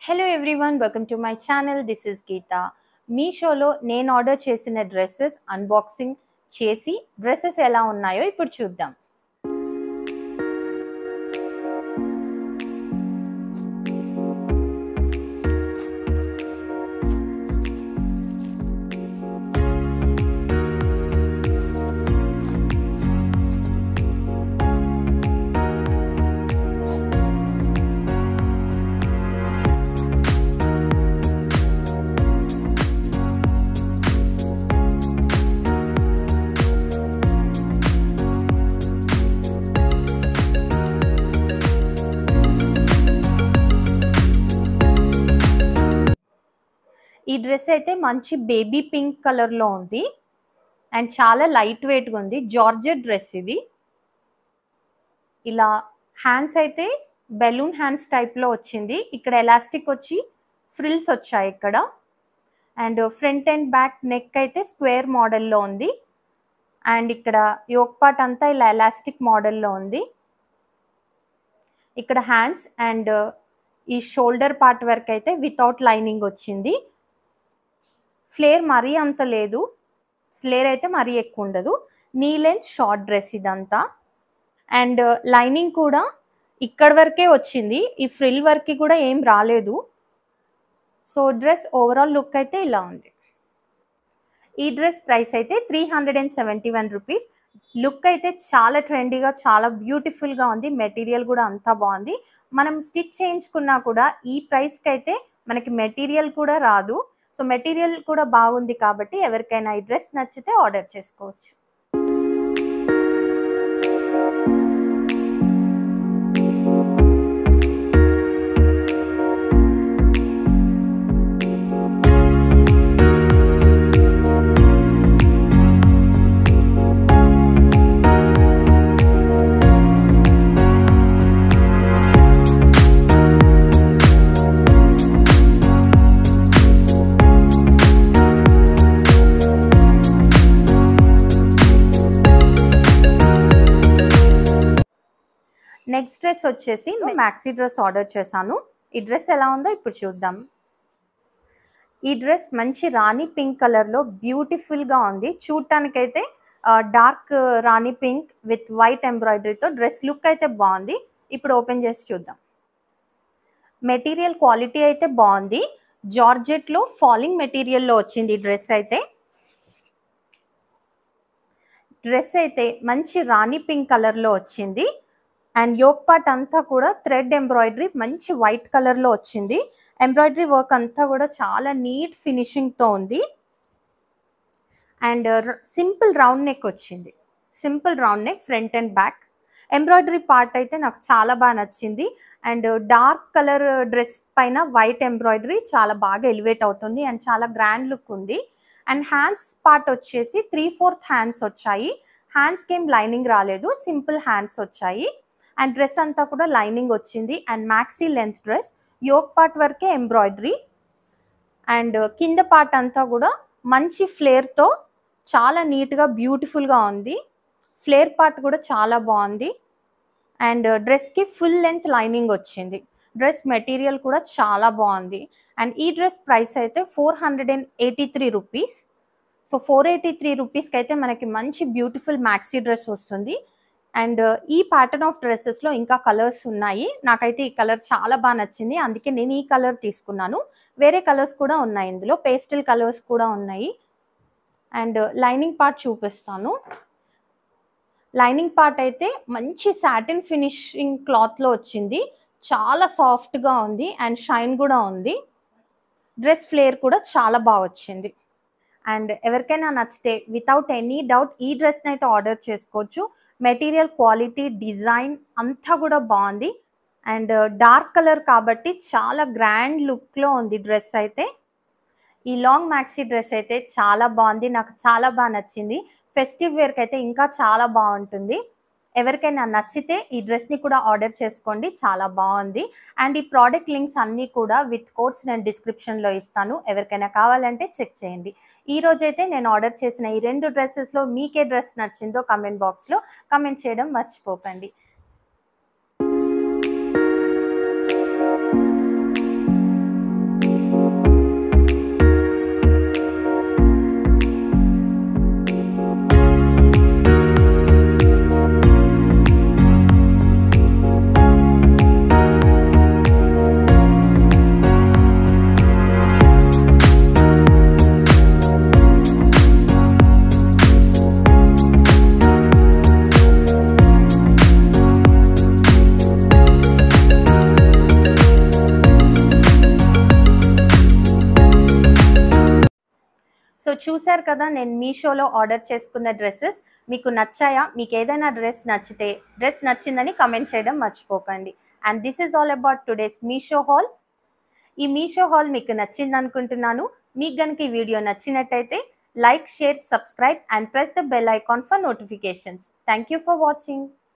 hello everyone welcome to my channel this is Geetha మీషోలో నేను order చేసిన డ్రెస్సెస్ అన్బాక్సింగ్ చేసి డ్రెస్సెస్ ఎలా ఉన్నాయో ఇప్పుడు చూద్దాం ఈ డ్రెస్ అయితే మంచి బేబీ పింక్ కలర్లో ఉంది అండ్ చాలా లైట్ వెయిట్గా ఉంది జార్జెట్ డ్రెస్ ఇది ఇలా హ్యాండ్స్ అయితే బెలూన్ హ్యాండ్స్ టైప్లో వచ్చింది ఇక్కడ ఎలాస్టిక్ వచ్చి ఫ్రిల్స్ వచ్చాయి ఇక్కడ and front and back neck అయితే స్క్వేర్ మోడల్లో ఉంది అండ్ ఇక్కడ యోక్ పార్ట్ అంతా ఇలా ఎలాస్టిక్ మోడల్లో ఉంది ఇక్కడ హ్యాండ్స్ అండ్ ఈ షోల్డర్ పార్ట్ వరకు అయితే వితౌట్ లైనింగ్ వచ్చింది ఫ్లేర్ మరీ అంత లేదు ఫ్లేర్ అయితే మరీ ఎక్కువ ఉండదు నీ లెంత్ షార్ట్ డ్రెస్ ఇదంతా అండ్ లైనింగ్ కూడా ఇక్కడ వరకే వచ్చింది ఈ ఫ్రిల్ వర్క్కి కూడా ఏం రాలేదు సో డ్రెస్ ఓవరాల్ లుక్ అయితే ఇలా ఉంది ఈ డ్రెస్ ప్రైస్ అయితే three hundred and seventy one rupees look అయితే చాలా ట్రెండీగా చాలా బ్యూటిఫుల్గా ఉంది మెటీరియల్ కూడా అంతా బాగుంది మనం స్టిచ్ చేయించుకున్నా కూడా ఈ ప్రైస్కి అయితే మనకి మెటీరియల్ కూడా రాదు సో మెటీరియల్ కూడా బాగుంది కాబట్టి ఎవరికైనా ఈ డ్రెస్ నచ్చితే ఆర్డర్ చేసుకోవచ్చు నెక్స్ట్ డ్రెస్ వచ్చేసి మ్యాక్సీ డ్రెస్ ఆర్డర్ చేశాను ఈ డ్రెస్ ఎలా ఉందో ఇప్పుడు చూద్దాం ఈ డ్రెస్ మంచి రాణి పింక్ కలర్లో బ్యూటిఫుల్గా ఉంది చూడటానికైతే dark rani pink with white ఎంబ్రాయిడరీతో డ్రెస్ లుక్ అయితే బాగుంది ఇప్పుడు ఓపెన్ చేసి చూద్దాం మెటీరియల్ క్వాలిటీ అయితే బాగుంది జార్జెట్లో ఫాలింగ్ మెటీరియల్లో వచ్చింది ఈ డ్రెస్ అయితే డ్రెస్ అయితే మంచి రాణి పింక్ కలర్లో వచ్చింది అండ్ యోక్ పార్ట్ అంతా కూడా థ్రెడ్ ఎంబ్రాయిడరీ మంచి వైట్ కలర్లో వచ్చింది ఎంబ్రాయిడరీ వర్క్ అంతా కూడా చాలా నీట్ ఫినిషింగ్తో ఉంది అండ్ సింపుల్ రౌండ్ నెక్ వచ్చింది simple round neck front and back embroidery part అయితే నాకు చాలా బాగా నచ్చింది అండ్ డార్క్ కలర్ డ్రెస్ పైన వైట్ ఎంబ్రాయిడరీ చాలా బాగా ఎలివేట్ అవుతుంది అండ్ చాలా గ్రాండ్ లుక్ ఉంది అండ్ హ్యాండ్స్ పార్ట్ వచ్చేసి త్రీ ఫోర్త్ హ్యాండ్స్ వచ్చాయి హ్యాండ్స్కి ఏం లైనింగ్ రాలేదు సింపుల్ హ్యాండ్స్ వచ్చాయి అండ్ డ్రెస్ అంతా కూడా లైనింగ్ వచ్చింది and maxi length dress yoke part వరకే ఎంబ్రాయిడరీ అండ్ కింద పార్ట్ అంతా కూడా మంచి ఫ్లేర్తో చాలా నీట్గా బ్యూటిఫుల్గా ఉంది ఫ్లేర్ పార్ట్ కూడా చాలా బాగుంది అండ్ డ్రెస్కి ఫుల్ లెంత్ లైనింగ్ వచ్చింది డ్రెస్ మెటీరియల్ కూడా చాలా బాగుంది అండ్ ఈ డ్రెస్ ప్రైస్ అయితే four hundred and eighty three rupees so four eighty three రూపీస్కి అయితే మనకి మంచి బ్యూటిఫుల్ మ్యాక్సీ డ్రెస్ వస్తుంది అండ్ ఈ ప్యాటర్న్ ఆఫ్ డ్రెస్సెస్లో ఇంకా కలర్స్ ఉన్నాయి నాకైతే ఈ కలర్ చాలా బాగా నచ్చింది అందుకే నేను ఈ కలర్ తీసుకున్నాను వేరే కలర్స్ కూడా ఉన్నాయి ఇందులో పేస్టల్ కలర్స్ కూడా ఉన్నాయి అండ్ లైనింగ్ పార్ట్ చూపిస్తాను లైనింగ్ పార్ట్ అయితే మంచి సాటిన్ ఫినిషింగ్ క్లాత్లో వచ్చింది చాలా సాఫ్ట్గా ఉంది అండ్ షైన్ కూడా ఉంది డ్రెస్ ఫ్లేర్ కూడా చాలా బాగా వచ్చింది అండ్ ఎవరికైనా నచ్చితే వితౌట్ ఎనీ డౌట్ ఈ డ్రెస్ని అయితే ఆర్డర్ చేసుకోవచ్చు మెటీరియల్ క్వాలిటీ డిజైన్ అంతా కూడా బాగుంది అండ్ డార్క్ కలర్ కాబట్టి చాలా గ్రాండ్ లుక్లో ఉంది డ్రెస్ అయితే ఈ లాంగ్ మ్యాక్సీ డ్రెస్ అయితే చాలా బాగుంది నాకు చాలా బాగా నచ్చింది ఫెస్టివ్ వేర్కి అయితే ఇంకా చాలా బాగుంటుంది ఎవరికైనా నచ్చితే ఈ డ్రెస్ని కూడా ఆర్డర్ చేసుకోండి చాలా బాగుంది అండ్ ఈ ప్రోడక్ట్ లింక్స్ అన్నీ కూడా విత్ కోడ్స్ నేను డిస్క్రిప్షన్లో ఇస్తాను ఎవరికైనా కావాలంటే చెక్ చేయండి ఈ రోజైతే నేను ఆర్డర్ చేసిన ఈ రెండు డ్రెస్సెస్లో మీకే డ్రెస్ నచ్చిందో కమెంట్ బాక్స్లో కమెంట్ చేయడం మర్చిపోకండి సో చూశారు కదా నేను మీషోలో ఆర్డర్ చేసుకున్న డ్రెస్సెస్ మీకు నచ్చాయా మీకు ఏదైనా డ్రెస్ నచ్చితే డ్రెస్ నచ్చిందని కమెంట్ చేయడం మర్చిపోకండి and this is all about today's Meesho haul ఈ మీషో హాల్ మీకు నచ్చింది అనుకుంటున్నాను మీకు కనుక ఈ వీడియో నచ్చినట్టయితే like share subscribe and press the bell icon for notifications thank you for watching